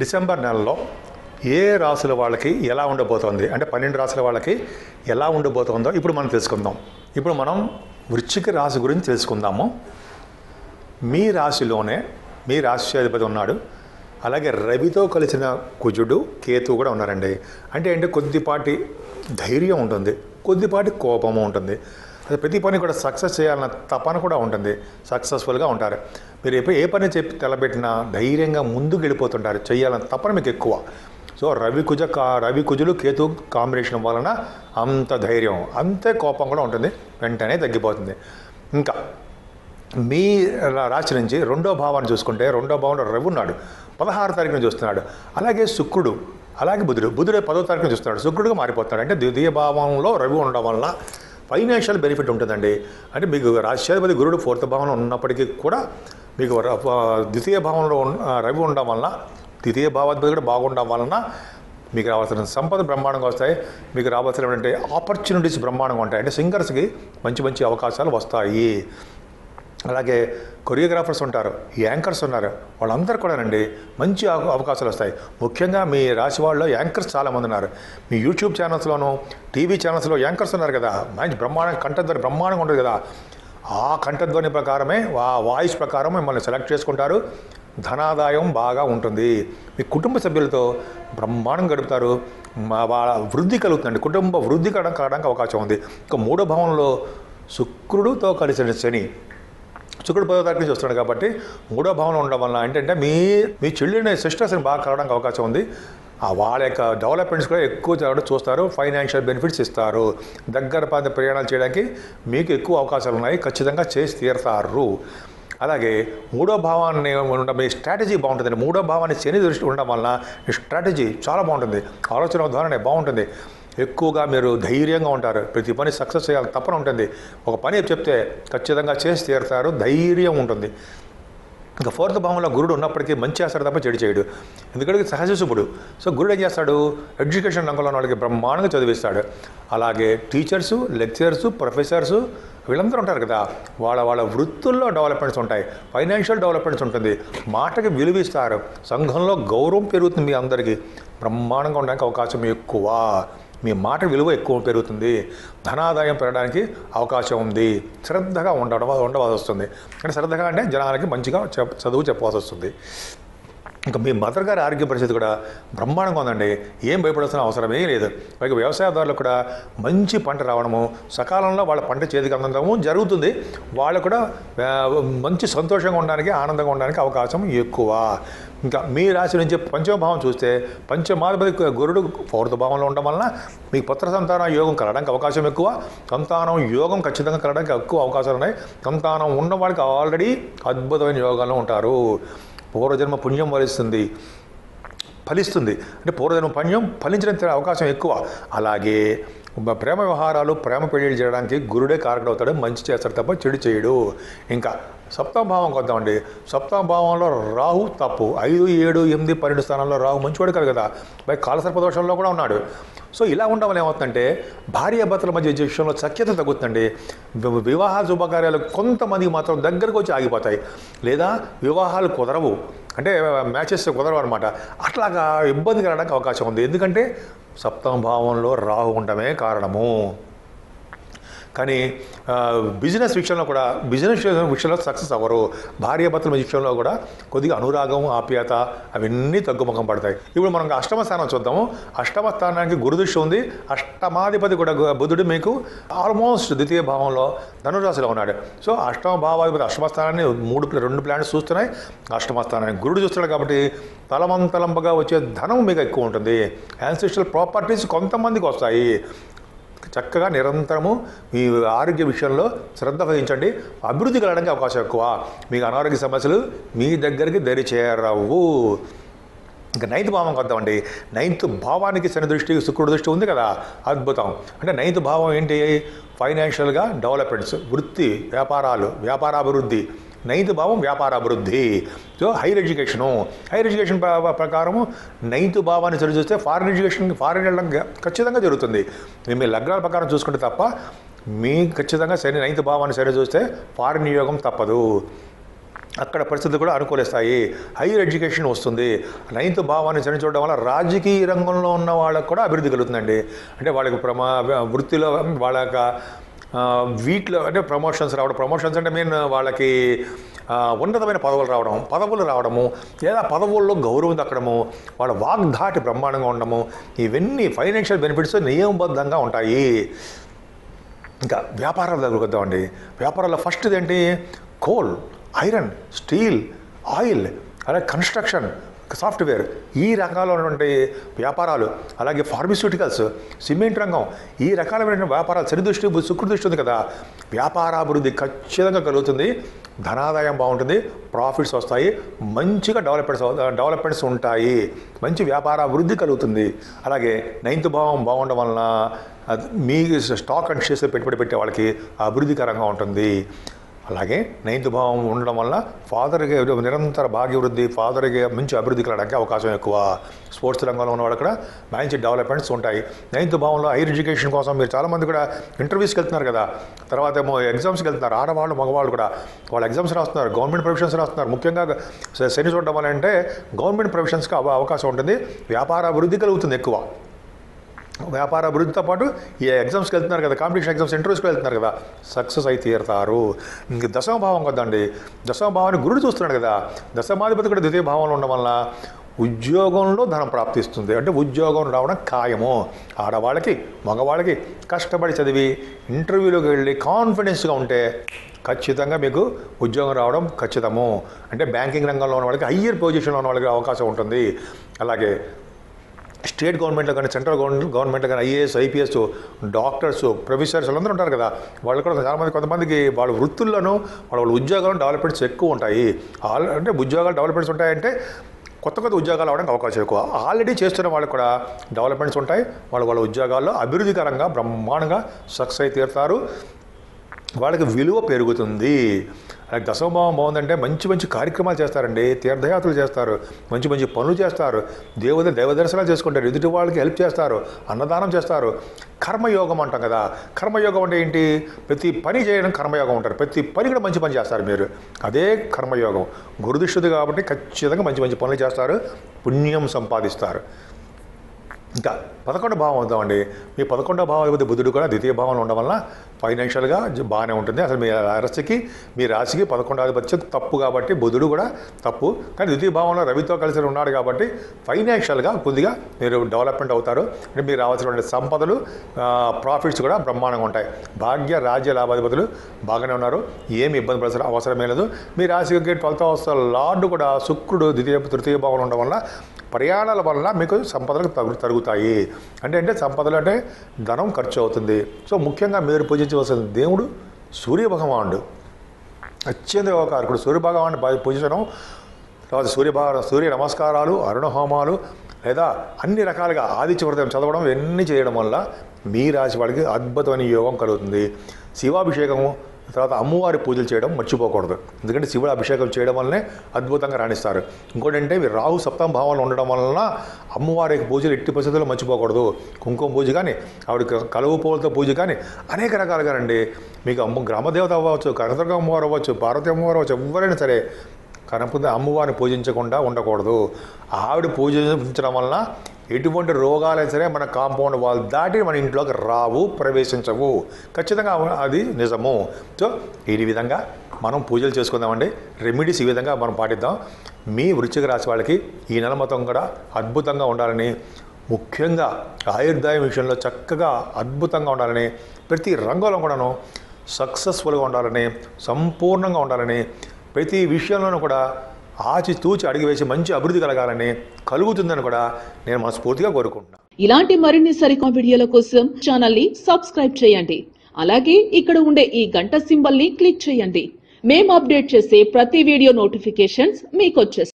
December నెలలో ఏ రాసుల వాళ్ళకి ఎలా ఉండబోతోంది అంటే పన్నెండు రాసుల వాళ్ళకి ఎలా ఉండబోతోందో ఇప్పుడు మనం తెలుసుకుందాం ఇప్పుడు మనం వృశ్చిక రాశి గురించి తెలుసుకుందాము మీ రాశిలోనే మీ రాశ్యాధిపతి ఉన్నాడు అలాగే రవితో కలిసిన కుజుడు కేతువు కూడా ఉన్నారండి అంటే అంటే కొద్దిపాటి ధైర్యం ఉంటుంది కొద్దిపాటి కోపము ఉంటుంది అది ప్రతి పని కూడా సక్సెస్ చేయాలన్న తపన కూడా ఉంటుంది సక్సెస్ఫుల్గా ఉంటారు మీరు ఎప్పుడు ఏ పని చెప్పి తలపెట్టినా ధైర్యంగా ముందుకు వెళ్ళిపోతుంటారు చేయాలన్న తపన మీకు ఎక్కువ సో రవి కుజ కా రవి కుజులు కేతు కాంబినేషన్ వలన అంత ధైర్యం అంతే కోపం కూడా ఉంటుంది వెంటనే తగ్గిపోతుంది ఇంకా మీ రా- రాశి నుంచి రెండో భావాన్ని చూసుకుంటే రెండో భావంలో రవి ఉన్నాడు పదహారు తారీఖున చూస్తున్నాడు అలాగే శుక్రుడు అలాగే బుధుడు బుధుడు పదో తారీఖున చూస్తున్నాడు శుక్రుడుగా మారిపోతున్నాడు అంటే ద్వితీయ భావంలో రవి ఉండడం వలన ఫైనాన్షియల్ బెనిఫిట్ ఉంటుందండి అంటే మీకు రాష్ట్రాధిపతి గురుడు ఫోర్త్ భావంలో ఉన్నప్పటికీ కూడా మీకు ర- ఆ, ద్వితీయ భావంలో ఉన్న- ఆ, రవి ఉండడం వలన ద్వితీయ భావాధిపతి కూడా బాగుండడం వలన మీకు రావాల్సిన సంపద బ్రహ్మాండంగా వస్తాయి మీకు రావాల్సిన ఏంటంటే ఆపర్చునిటీస్ బ్రహ్మాండంగా ఉంటాయి అంటే సింగర్స్కి మంచి మంచి అవకాశాలు వస్తాయి అలాగే కొరియోగ్రాఫర్స్ ఉంటారు యాంకర్స్ ఉన్నారు వాళ్ళందరూ కూడానండి మంచి అవ- అవకాశాలు వస్తాయి ముఖ్యంగా మీ రాశి వాళ్ళలో యాంకర్స్ చాలామంది ఉన్నారు మీ యూట్యూబ్ ఛానల్స్లోను టీవీ ఛానల్స్లో యాంకర్స్ ఉన్నారు కదా మంచి బ్రహ్మాండం కంఠధ్వని బ్రహ్మాండంగా ఉంటుంది కదా ఆ కంఠధ్వని ప్రకారమే ఆ వాయిస్ ప్రకారం మిమ్మల్ని సెలెక్ట్ చేసుకుంటారు ధనాదాయం బాగా ఉంటుంది మీ కుటుంబ సభ్యులతో బ్రహ్మాండం గడుపుతారు మా వాళ్ళ వృద్ధి కలుగుతుందండి కుటుంబ వృద్ధి కలగడం కలగడానికి అవకాశం ఉంది ఇంకా మూడో భావంలో శుక్రుడితో కలిసిన శని శుక్రుడు పదో తారీఖు నుంచి వస్తున్నాడు కాబట్టి మూడో భావన ఉండడం వల్ల ఏంటంటే మీ మీ చెల్లిని సిస్టర్స్ని బాగా కలవడానికి అవకాశం ఉంది ఆ వాళ్ళ యొక్క డెవలప్మెంట్స్ కూడా ఎక్కువ చదవడం చూస్తారు ఫైనాన్షియల్ బెనిఫిట్స్ ఇస్తారు దగ్గర పద ప్రయాణాలు చేయడానికి మీకు ఎక్కువ అవకాశాలు ఉన్నాయి ఖచ్చితంగా చేసి తీరుతారు అలాగే మూడో భావాన్ని ఉండడం మీ స్ట్రాటజీ బాగుంటుందండి మూడో భావాన్ని శని దృష్టి ఉండడం వలన మీ స్ట్రాటజీ చాలా బాగుంటుంది ఆలోచన ధోరణి బాగుంటుంది ఎక్కువగా మీరు ధైర్యంగా ఉంటారు ప్రతి పని సక్సెస్ చేయాలి తప్పన ఉంటుంది ఒక పని చెప్తే ఖచ్చితంగా చేసి తీరుతారు ధైర్యం ఉంటుంది ఇంకా ఫోర్త్ భావంలో గురుడు ఉన్నప్పటికీ మంచి చేస్తాడు తప్ప చెడు చేయడు ఎందుకంటే సహజ శుభుడు సో గురుడు ఏం చేస్తాడు ఎడ్యుకేషన్ రంగంలో ఉన్న వాళ్ళకి బ్రహ్మాండంగా చదివిస్తాడు అలాగే టీచర్సు లెక్చరర్సు ప్రొఫెసర్సు వీళ్ళందరూ ఉంటారు కదా వాళ్ళ వాళ్ళ వృత్తుల్లో డెవలప్మెంట్స్ ఉంటాయి ఫైనాన్షియల్ డెవలప్మెంట్స్ ఉంటుంది మాటకి విలువ ఇస్తారు సంఘంలో గౌరవం పెరుగుతుంది మీ అందరికీ బ్రహ్మాండంగా ఉండడానికి అవకాశం ఎక్కువ మీ మాట విలువ ఎక్కువ పెరుగుతుంది ధనాదాయం పెరగడానికి అవకాశం ఉంది శ్రద్ధగా ఉండడం ఉండవలసి వస్తుంది అంటే శ్రద్ధగా అంటే జనాలకి మంచిగా చెప్ చదువు చెప్పవలసి వస్తుంది ఇంకా మీ మదర్ గారి ఆరోగ్య పరిస్థితి కూడా బ్రహ్మాండంగా ఉందండి ఏం భయపడాల్సిన అవసరమే లేదు పైగా వ్యవసాయదారులకు కూడా మంచి పంట రావడము సకాలంలో వాళ్ళ పంట చేతికి అందడము జరుగుతుంది వాళ్ళు కూడా ఆ, మంచి సంతోషంగా ఉండడానికి ఆనందంగా ఉండడానికి అవకాశం ఎక్కువ ఇంకా మీ రాశి నుంచి పంచమ భావం చూస్తే పంచమాధిపతి గురుడు ఫోర్త్ భావంలో ఉండడం వలన మీకు పుత్ర సంతాన యోగం కలగడానికి అవకాశం ఎక్కువ సంతానం యోగం ఖచ్చితంగా కలగడానికి ఎక్కువ అవకాశాలు ఉన్నాయి సంతానం ఉన్న వాళ్ళకి ఆల్రెడీ అద్భుతమైన యోగాల్లో ఉంటారు పూర్వజన్మ పుణ్యం వరిస్తుంది ఫలిస్తుంది అంటే పూర్వజన్మ పుణ్యం ఫలించడానికి అవకాశం ఎక్కువ అలాగే బ- ప్రేమ వ్యవహారాలు ప్రేమ పెళ్లిళ్ళు చేయడానికి గురుడే కారకుడు అవుతాడు మంచి చేస్తాడు తప్ప చెడు చేయడు ఇంకా సప్తమ భావం కొద్దామండి సప్తమ భావంలో రాహు తప్పు ఐదు ఏడు ఎనిమిది పన్నెండు స్థానాల్లో రాహు మంచివాడు కాదు కదా పై కాలసర్ప దోషంలో కూడా ఉన్నాడు సో ఇలా ఉండడం వల్ల ఏమవుతుందంటే భార్యాభర్తల మధ్య విషయంలో సఖ్యత తగ్గుతుందండి వి- వివాహ శుభకార్యాలు కొంతమందికి మాత్రం దగ్గరకు వచ్చి ఆగిపోతాయి లేదా వివాహాలు కుదరవు అంటే మ్యాచెస్ కుదరవు అనమాట అట్లాగా ఇబ్బంది కలగడానికి అవకాశం ఉంది ఎందుకంటే సప్తమ భావంలో రాహు ఉండమే కారణము కానీ ఆ, బిజినెస్ విషయంలో కూడా బిజినెస్ విషయంలో సక్సెస్ అవ్వరు భార్యాభర్తల విషయంలో కూడా కొద్దిగా అనురాగం ఆప్యాయత అవన్నీ తగ్గుముఖం పడతాయి ఇప్పుడు మనం అష్టమ స్థానం చూద్దాము అష్టమ స్థానానికి గురుదృష్టి ఉంది అష్టమాధిపతి కూడా గు- బుధుడు మీకు ఆల్మోస్ట్ ద్వితీయ భావంలో ధనురాశిలో ఉన్నాడు సో అష్టమ భావాధిపతి అష్టమ స్థానాన్ని మూడు ప్ల- రెండు ప్లానెట్స్ చూస్తున్నాయి అష్టమ స్థానాన్ని గురుడు చూస్తున్నాడు కాబట్టి తలమంతలంబగా వచ్చే ధనం మీకు ఎక్కువ ఉంటుంది యాన్సిస్ట్రల్ ప్రాపర్టీస్ కొంతమందికి వస్తాయి చక్కగా నిరంతరము మీ ఆరోగ్య విషయంలో శ్రద్ధ వహించండి అభివృద్ధి కలగడానికి అవకాశం ఎక్కువ మీకు అనారోగ్య సమస్యలు మీ దగ్గరికి దరి చేరవు ఇంకా నైన్త్ భావం వద్దామండి నైన్త్ భావానికి శని దృష్టి శుక్రుడు దృష్టి ఉంది కదా అద్భుతం అంటే నైన్త్ భావం ఏంటి ఫైనాన్షియల్గా డెవలప్మెంట్స్ వృత్తి వ్యాపారాలు వ్యాపారాభివృద్ధి నైన్త్ భావం వ్యాపారాభివృద్ధి so higher education higher education ప్ర- ప్రకారము నైన్త్ భావాన్ని సరి చూస్తే ఫారిన్ ఎడ్యుకేషన్ ఫారిన్ వెళ్ళడం గ- ఖచ్చితంగా జరుగుతుంది మీ మీ లగ్నాల ప్రకారం చూసుకుంటే తప్ప మీ ఖచ్చితంగా సరి నైన్త్ భావాన్ని సరి చూస్తే ఫారిన్ యోగం తప్పదు అక్కడ పరిస్థితులు కూడా అనుకూలిస్తాయి హైయర్ ఎడ్యుకేషన్ వస్తుంది నైన్త్ భావాన్ని చని చూడడం వల్ల రాజకీయ రంగంలో ఉన్న వాళ్ళకు కూడా అభివృద్ధి కలుగుతుందండి అంటే వాళ్ళకి ప్రమా వృత్తిలో వాళ్ళ యొక్క ఆ, వీటిలో అంటే ప్రమోషన్స్ రావడం ప్రమోషన్స్ అంటే మెయిన్ వాళ్ళకి ఆ, ఉన్నతమైన పదవులు రావడం పదవులు రావడము లేదా పదవుల్లో గౌరవం దక్కడము వాళ్ళ వాగ్ధాటి బ్రహ్మాండంగా ఉండడము ఇవన్నీ ఫైనాన్షియల్ బెనిఫిట్స్ నియమబద్ధంగా ఉంటాయి ఇంకా వ్యాపారాల దగ్గరకు వద్దామండి వ్యాపారాల్లో ఫస్ట్ ఏంటి కోల్ ఐరన్ స్టీల్ ఆయిల్ అలాగే కన్స్ట్రక్షన్ సాఫ్ట్వేర్ ఈ రకాల ఉన్నటువంటి వ్యాపారాలు అలాగే ఫార్మస్యూటికల్స్ సిమెంట్ రంగం ఈ రకాలైన వ్యాపారాలు శనిదృష్టి శుక్రదృష్టి ఉంది కదా వ్యాపారాభివృద్ధి ఖచ్చితంగా కలుగుతుంది ధనాదాయం బాగుంటుంది ప్రాఫిట్స్ వస్తాయి మంచిగా డెవలప్మెంట్స్ డెవలప్మెంట్స్ ఉంటాయి మంచి వ్యాపార అభివృద్ధి కలుగుతుంది అలాగే నైన్త్ భావం బాగుండడం వలన అది మీ స్టాక్ అండ్ షేర్స్ పెట్టుబడి పెట్టే వాళ్ళకి అభివృద్ధికరంగా ఉంటుంది అలాగే నైన్త్ భావం ఉండడం వల్ల ఫాదర్కి నిరంతర భాగ్యవృద్ధి ఫాదర్కి మంచి అభివృద్ధి కలగడానికి అవకాశం ఎక్కువ స్పోర్ట్స్ రంగంలో ఉన్న వాళ్ళు కూడా మంచి డెవలప్మెంట్స్ ఉంటాయి నైన్త్ భావంలో హైయర్ ఎడ్యుకేషన్ కోసం మీరు చాలామంది కూడా ఇంటర్వ్యూస్కి వెళ్తున్నారు కదా తర్వాత ఏమో ఎగ్జామ్స్కి వెళ్తున్నారు ఆడవాళ్ళు మగవాళ్ళు కూడా వాళ్ళు ఎగ్జామ్స్ రాస్తున్నారు గవర్నమెంట్ ప్రొఫెషన్స్ రాస్తున్నారు ముఖ్యంగా శ- శని చూడడం వల్ల అంటే గవర్నమెంట్ ప్రొఫెషన్స్కి అవ- అవకాశం ఉంటుంది వ్యాపార అభివృద్ధి కలుగుతుంది ఎక్కువ వ్యాపార అభివృద్ధితో పాటు ఈ ఎగ్జామ్స్కి వెళ్తున్నారు కదా కాంపిటీషన్ ఎగ్జామ్స్ ఇంటర్వ్యూస్కి వెళ్తున్నారు కదా సక్సెస్ అయితే తీరుతారు ఇంక దశమ భావం కదండి దశమ భావాన్ని గురుడు చూస్తున్నాడు కదా దశమాధిపతి కూడా ద్వితీయ భావంలో ఉండడం వల్ల ఉద్యోగంలో ధనం ప్రాప్తిస్తుంది అంటే ఉద్యోగం రావడం ఖాయము ఆడవాళ్ళకి మగవాళ్ళకి కష్టపడి చదివి ఇంటర్వ్యూలోకి వెళ్ళి కాన్ఫిడెన్స్గా ఉంటే ఖచ్చితంగా మీకు ఉద్యోగం రావడం ఖచ్చితము అంటే బ్యాంకింగ్ రంగంలో ఉన్న వాళ్ళకి హయ్యర్ పొజిషన్లో ఉన్న వాళ్ళకి అవకాశం ఉంటుంది అలాగే స్టేట్ గవర్నమెంట్లో కానీ సెంట్రల్ గవర్నమెంట్ గవర్నమెంట్లో కానీ ఐఏఎస్ ఐపీఎస్ డాక్టర్స్ ప్రొఫెసర్స్ వాళ్ళందరూ ఉంటారు కదా వాళ్ళు కూడా చాలామంది కొంతమందికి వాళ్ళ వృత్తుల్లోనూ వాళ్ళ వాళ్ళ ఉద్యోగాలు డెవలప్మెంట్స్ ఎక్కువ ఉంటాయి ఆల్ అంటే ఉద్యోగాలు డెవలప్మెంట్స్ ఉంటాయంటే కొత్త కొత్త ఉద్యోగాలు అవడానికి అవకాశం ఎక్కువ ఆల్రెడీ చేస్తున్న వాళ్ళకి కూడా డెవలప్మెంట్స్ ఉంటాయి వాళ్ళు వాళ్ళ ఉద్యోగాల్లో అభివృద్ధికరంగా బ్రహ్మాండంగా సక్సెస్ అయి తీరుతారు వాళ్ళకి విలువ పెరుగుతుంది అలాగే దశమభావం బాగుందంటే మంచి మంచి కార్యక్రమాలు చేస్తారండి తీర్థయాత్రలు చేస్తారు మంచి మంచి పనులు చేస్తారు దేవత దైవ దర్శనాలు చేసుకుంటారు ఎదుటి వాళ్ళకి హెల్ప్ చేస్తారు అన్నదానం చేస్తారు కర్మయోగం అంటాం కదా కర్మయోగం అంటే ఏంటి ప్రతి పని చేయడం కర్మయోగం ఉంటారు ప్రతి పని కూడా మంచి పని చేస్తారు మీరు అదే కర్మయోగం గురుదిష్టిది కాబట్టి ఖచ్చితంగా మంచి మంచి పనులు చేస్తారు పుణ్యం సంపాదిస్తారు ఇంకా పదకొండు భావం వద్దామండి మీ పదకొండో భావాధిపతి బుధుడు కూడా ద్వితీయ భావంలో ఉండడం వల్ల ఫైనాన్షియల్గా జ- బాగానే ఉంటుంది అసలు మీ రాశికి మీ రాశికి పదకొండాధిపత్యం తప్పు కాబట్టి బుధుడు కూడా తప్పు కానీ ద్వితీయ భావంలో రవితో కలిసి ఉన్నాడు కాబట్టి ఫైనాన్షియల్గా కొద్దిగా మీరు డెవలప్మెంట్ అవుతారు అంటే మీరు రావాల్సినటువంటి సంపదలు ప్రాఫిట్స్ కూడా బ్రహ్మాండంగా ఉంటాయి భాగ్య రాజ్య లాభాధిపతులు బాగానే ఉన్నారు ఏమి ఇబ్బంది పడాల్సిన అవసరమే లేదు మీ రాశికి ట్వెల్త్ హౌస్ లార్డు కూడా శుక్రుడు ద్వితీయ తృతీయ భావంలో ఉండడం వల్ల ప్రయాణాల వల్ల మీకు సంపదలు తగు తరుగుతాయి అంటే అంటే సంపదలు అంటే ధనం ఖర్చు అవుతుంది సో ముఖ్యంగా మీరు పూజించవలసిన దేవుడు సూర్య భగవానుడు అత్యంత యోగకారకుడు సూర్య భగవాన్ పూజించడం తర్వాత సూర్య భగవాన్ సూర్య నమస్కారాలు అరుణ హోమాలు లేదా అన్ని రకాలుగా ఆదిత్య వ్రతం చదవడం ఇవన్నీ చేయడం వల్ల మీ రాశి వాడికి అద్భుతమైన యోగం కలుగుతుంది శివాభిషేకము తర్వాత అమ్మవారి పూజలు చేయడం మర్చిపోకూడదు ఎందుకంటే శివుడు అభిషేకం చేయడం వల్లనే అద్భుతంగా రాణిస్తారు ఇంకోటి అంటే మీరు రాహు సప్తమ భావంలో ఉండడం వలన అమ్మవారి యొక్క పూజలు ఎట్టి పరిస్థితుల్లో మర్చిపోకూడదు కుంకుమ పూజ కానీ ఆవిడ క- కలువ పూలతో పూజ కానీ అనేక రకాలుగానండి మీకు అమ్మ గ్రామదేవత అవ్వచ్చు కనదుర్గ అమ్మవారు అవ్వచ్చు పార్వతి అమ్మవారు అవ్వచ్చు ఎవరైనా సరే కనపద అమ్మవారిని పూజించకుండా ఉండకూడదు ఆవిడ పూజించడం వలన ఎటువంటి రోగాలైనా సరే మన కాంపౌండ్ వాల్ దాటి మన ఇంట్లోకి రావు ప్రవేశించవు ఖచ్చితంగా అవ- అది నిజము సో ఈ విధంగా మనం పూజలు చేసుకుందామండి రెమెడీస్ ఈ విధంగా మనం పాటిద్దాం మీ వృశ్చిక రాశి వాళ్ళకి ఈ నెల మొత్తం కూడా అద్భుతంగా ఉండాలని ముఖ్యంగా ఆయుర్దాయం విషయంలో చక్కగా అద్భుతంగా ఉండాలని ప్రతి రంగంలో కూడాను సక్సెస్ఫుల్గా ఉండాలని సంపూర్ణంగా ఉండాలని ప్రతి విషయంలోనూ కూడా ఆచి తూచి అడిగి వేసి మంచి అభివృద్ధి కలగాలని కలుగుతుందని కూడా నేను మనస్ఫూర్తిగా కోరుకుంటున్నాను ఇలాంటి మరిన్ని సరికొత్త వీడియోల కోసం ఛానల్ ని సబ్స్క్రైబ్ చేయండి అలాగే ఇక్కడ ఉండే ఈ గంట సింబల్ ని క్లిక్ చేయండి మేము అప్డేట్ చేసే ప్రతి వీడియో నోటిఫికేషన్స్ మీకు వచ్చేస్తాయి